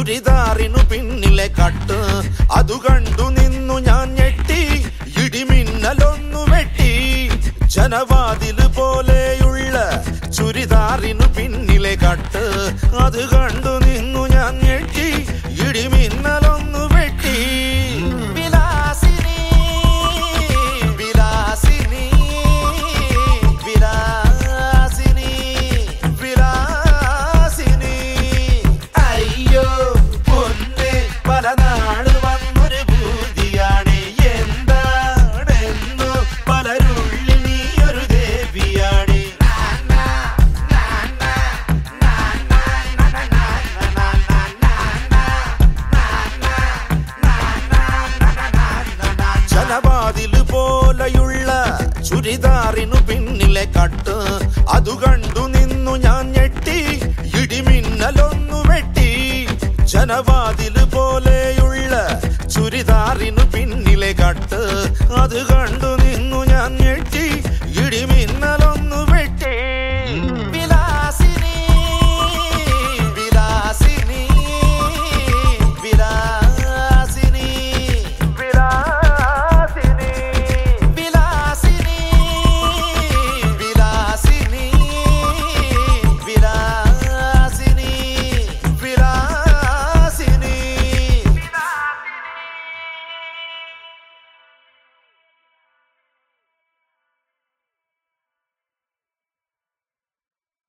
ചുരിദാറിനു പിന്നിലെ കട്ട് അതു കണ്ടു നിന്നു ഞാൻ ഞെട്ടി ഇടിമിന്നലൊന്നു വെട്ടി ജനവാതില് പോലെയുള്ള ചുരിദാറിനു പിന്നിലെ കട്ട് അത് കണ്ടു നിന്നു ഞാൻ ഞെട്ടി ഇടിമിന്നലൊന്നു വെട്ടി വിലാസിനി വിലാസിനി വിലാസിനി വിലാസിനി അയ്യോ പൊന്നെ പല നാള് വന്നൊരു ഭൂതിയാണ് എന്താണെന്നു പലരുള്ളിൽ നീ ഒരു ദേവിയാണ് ജനവാതില് പോലെയുള്ള ചുരിദാറിനു പിന്നിലെ കട്ട് അതു കണ്ടു നിന്നു ഞാൻ ഞെട്ടി ഇടിമിന്നലൊന്നു വെട്ടി ജനവാതില് പോലെയുള്ള ചുരിദാറിനു പിന്നിലെ കട്ട് അത് കണ്ടു നിന്നു ഞാൻ ഞെട്ടി ഇടിമി